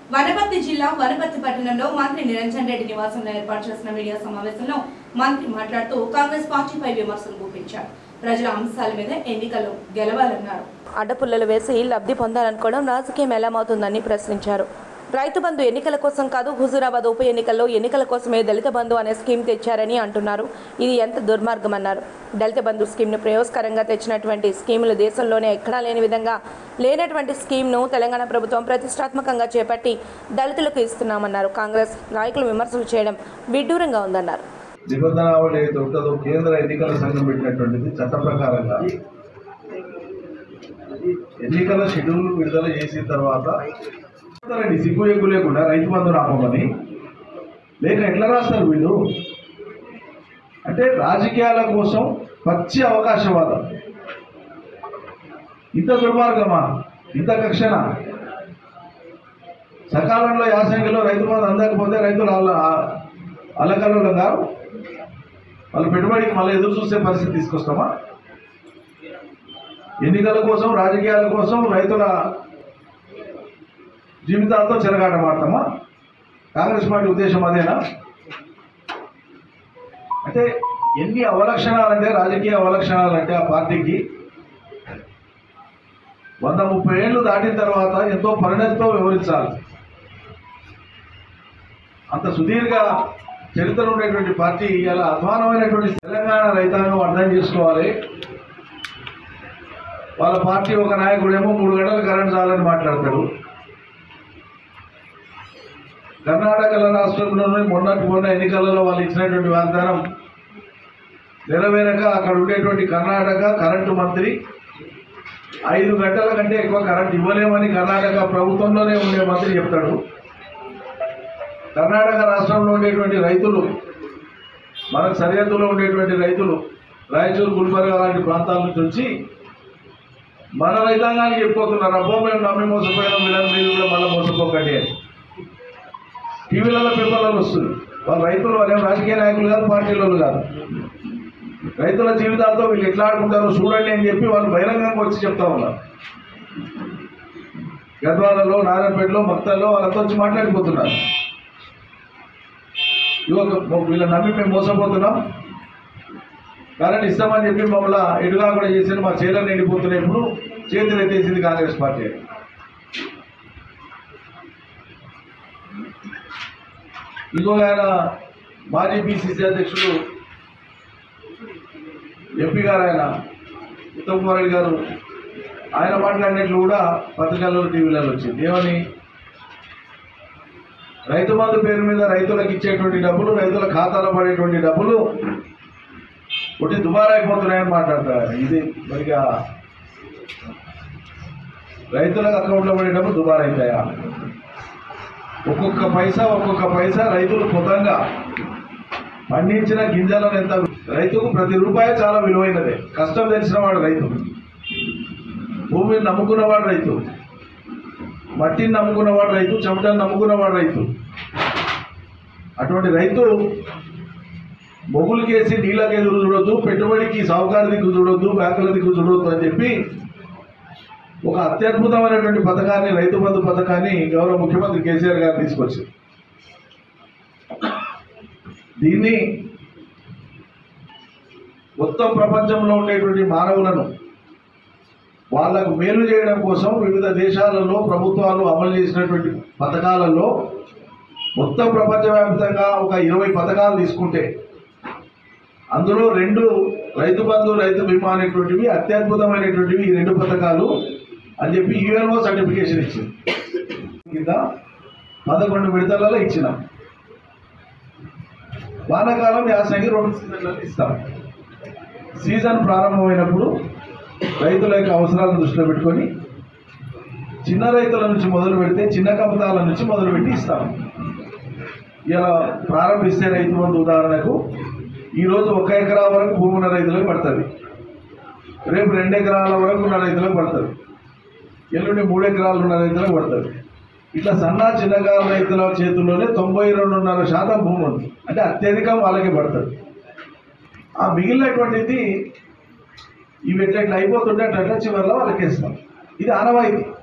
వనపర్తి జిల్లా వనపర్తి పట్టణంలో మంత్రి నిరంజన్ రెడ్డి నివాసంలో ఏర్పాటు చేసిన మీడియా సమావేశంలో మంత్రి మాట్లాడుతూ కాంగ్రెస్ పార్టీపై విమర్శలు గుప్పించారు ప్రజల అంశాల మీద ఎన్నికల్లో గెలవాలన్నారు అడ్డపుల్లలు వేసి లబ్ధి పొందాలనుకోవడం రాజకీయం ఎలామవుతుందని ప్రశ్నించారు రైతు బంధు ఎన్నికల కోసం కాదు హుజూరాబాద్ ఉప ఎన్నికల్లో ఎన్నికల కోసమే దళిత బంధు అనే స్కీమ్ తెచ్చారని అంటున్నారు ఇది ఎంత దుర్మార్గం అన్నారు దళిత బంధు స్కీమ్ను ప్రయోజకరంగా తెచ్చినటువంటి స్కీములు దేశంలోనే ఎక్కడా లేని విధంగా లేనటువంటి స్కీమ్ను తెలంగాణ ప్రభుత్వం ప్రతిష్టాత్మకంగా చేపట్టి దళితులకు ఇస్తున్నామన్నారు కాంగ్రెస్ నాయకులు విమర్శలు చేయడం విడ్డూరంగా ఉందన్నారు నిబంధనావళి ఏదైతే ఉంటుందో కేంద్ర ఎన్నికల సంఘం పెట్టినటువంటిది చట్ట ప్రకారంగా ఎన్నికల షెడ్యూల్ విడుదల చేసిన తర్వాత రాస్తారండి సిగ్గు ఎగ్గు లేకుండా రైతు బంధు రాపమని లేక ఎట్లా రాస్తారు వీళ్ళు అంటే రాజకీయాల కోసం పచ్చి అవకాశవాదం ఇంత దుర్మార్గమా ఇంత కక్షణ సకాలంలో యాసంగిలో రైతు బంధు అందకపోతే రైతులు అల్ల అల్లకల్లో గారు వాళ్ళ పెట్టుబడికి మళ్ళీ ఎదురు చూసే పరిస్థితి తీసుకొస్తామా ఎన్నికల కోసం రాజకీయాల కోసం రైతుల జీవితాలతో చెలగాట మాడతామా కాంగ్రెస్ పార్టీ ఉద్దేశం అదేనా అంటే ఎన్ని అవలక్షణాలంటే రాజకీయ అవలక్షణాలంటే ఆ పార్టీకి వంద ముప్పై ఏళ్ళు దాటిన తర్వాత ఎంతో పరిణతితో వివరించాలి అంత సుదీర్ఘ చరిత్ర ఉండేటువంటి పార్టీ ఇలా అధ్వానమైనటువంటి తెలంగాణ రైతాంగం అర్థం చేసుకోవాలి వాళ్ళ పార్టీ ఒక నాయకుడేమో మూడు గంటల కరెంట్ చాలని మాట్లాడతాడు కర్ణాటక రాష్ట్రంలోనే మొన్నటి మొన్న ఎన్నికలలో వాళ్ళు ఇచ్చినటువంటి వాగ్దానం నెరవేరక అక్కడ ఉండేటువంటి కర్ణాటక కరెంటు మంత్రి ఐదు గంటల కంటే ఎక్కువ కరెంట్ ఇవ్వలేమని కర్ణాటక ప్రభుత్వంలోనే ఉండే మంత్రి చెప్తాడు కర్ణాటక రాష్ట్రంలో ఉండేటువంటి రైతులు మనకు సరిహద్దులో ఉండేటువంటి రైతులు రాయచూరు గుల్బర్గా లాంటి ప్రాంతాల నుంచి వచ్చి మన రైతాంగానికి చెప్పుకోతున్నారు అబ్బో మేము నమ్మి మోసపోయినాం వీళ్ళని మీరు కూడా మళ్ళీ మోసపోకండి అని టీవీలలో పేపర్లలో వస్తుంది వాళ్ళు రైతులు వాళ్ళేం రాజకీయ నాయకులు కాదు పార్టీలలో కాదు రైతుల జీవితాలతో వీళ్ళు ఎట్లా ఆడుకుంటారో చూడండి అని చెప్పి వాళ్ళు బహిరంగంగా వచ్చి చెప్తా ఉన్నారు గద్వాలలో నారాయణపేటలో మక్తల్లో వాళ్ళతో వచ్చి మాట్లాడిపోతున్నారు ఇవ్వ వీళ్ళని నమ్మి మేము మోసపోతున్నాం కరెంట్ ఇస్తామని చెప్పి మమ్మల్ని ఎటుగా కూడా చేసిన మా చేలను ఎండిపోతున్నాయి ఇప్పుడు చేతులు ఎత్తేసింది కాంగ్రెస్ పార్టీ ఇంకో ఆయన మాజీ పిసిసి అధ్యక్షుడు ఎంపీ గారు ఆయన ఉత్తమ్ కుమార్ రెడ్డి గారు ఆయన మాట్లాడినట్లు కూడా పత్రికల్లో టీవీలలో వచ్చింది ఏమని రైతు బంధు పేరు మీద రైతులకు ఇచ్చేటువంటి డబ్బులు రైతుల ఖాతాలో పడేటువంటి డబ్బులు ఒకటి దుబారా అయిపోతున్నాయని మాట్లాడతారు ఇది మరిగా రైతులకు అకౌంట్లో పడే డబ్బులు దుబారా అవుతాయా ఒక్కొక్క పైసా ఒక్కొక్క పైసా రైతులు పొందంగా పండించిన గింజలను ఎంత రైతుకు ప్రతి రూపాయి చాలా విలువైనదే కష్టం తెలిసిన వాడు రైతు భూమిని నమ్ముకున్నవాడు రైతు మట్టిని నమ్ముకున్నవాడు రైతు చెమటను నమ్ముకున్నవాడు రైతు అటువంటి రైతు మొగులకేసి నీళ్ళకి ఎదురు చూడొద్దు పెట్టుబడికి సాహుకారు దిక్కు చూడొద్దు బ్యాంకుల దిక్కు చూడొద్దు అని చెప్పి ఒక అత్యద్భుతమైనటువంటి పథకాన్ని రైతు బంధు పథకాన్ని గౌరవ ముఖ్యమంత్రి కేసీఆర్ గారు తీసుకొచ్చారు దీన్ని మొత్తం ప్రపంచంలో ఉండేటువంటి మానవులను వాళ్లకు మేలు చేయడం కోసం వివిధ దేశాలలో ప్రభుత్వాలు అమలు చేసినటువంటి పథకాలలో మొత్తం ప్రపంచవ్యాప్తంగా ఒక ఇరవై పథకాలు తీసుకుంటే అందులో రెండు రైతు బంధు రైతు బీమా అనేటువంటివి అత్యద్భుతమైనటువంటివి ఈ రెండు పథకాలు అని చెప్పి యుఎన్ఓ సర్టిఫికేషన్ ఇచ్చింది కింద పదకొండు విడతలలో ఇచ్చినాం వానాకాలం యాసంగి రెండు సీజన్లలో ఇస్తాం సీజన్ ప్రారంభమైనప్పుడు రైతుల యొక్క అవసరాలను దృష్టిలో పెట్టుకొని చిన్న రైతుల నుంచి మొదలు పెడితే చిన్న కమతాల నుంచి మొదలు పెట్టి ఇస్తాం ఇలా ప్రారంభిస్తే రైతు బంధు ఉదాహరణకు ఈరోజు ఒక ఎకరా వరకు భూమి ఉన్న రైతులకు పడుతుంది రేపు రెండు ఎకరాల వరకు ఉన్న రైతులకు పడుతుంది ఎల్లుండి మూడు ఎకరాలు ఉన్న రైతులకు పడుతుంది ఇట్లా సన్న చిన్నకారు రైతుల చేతుల్లోనే తొంభై రెండున్నర శాతం భూమి ఉంది అంటే అత్యధికం వాళ్ళకే పడుతుంది ఆ మిగిలినటువంటిది ఇవి ఎట్లా ఇట్లా అయిపోతుంటే అట్లా అట్లా చివరిలో వాళ్ళకి ఇస్తాం ఇది ఆనవాయితీ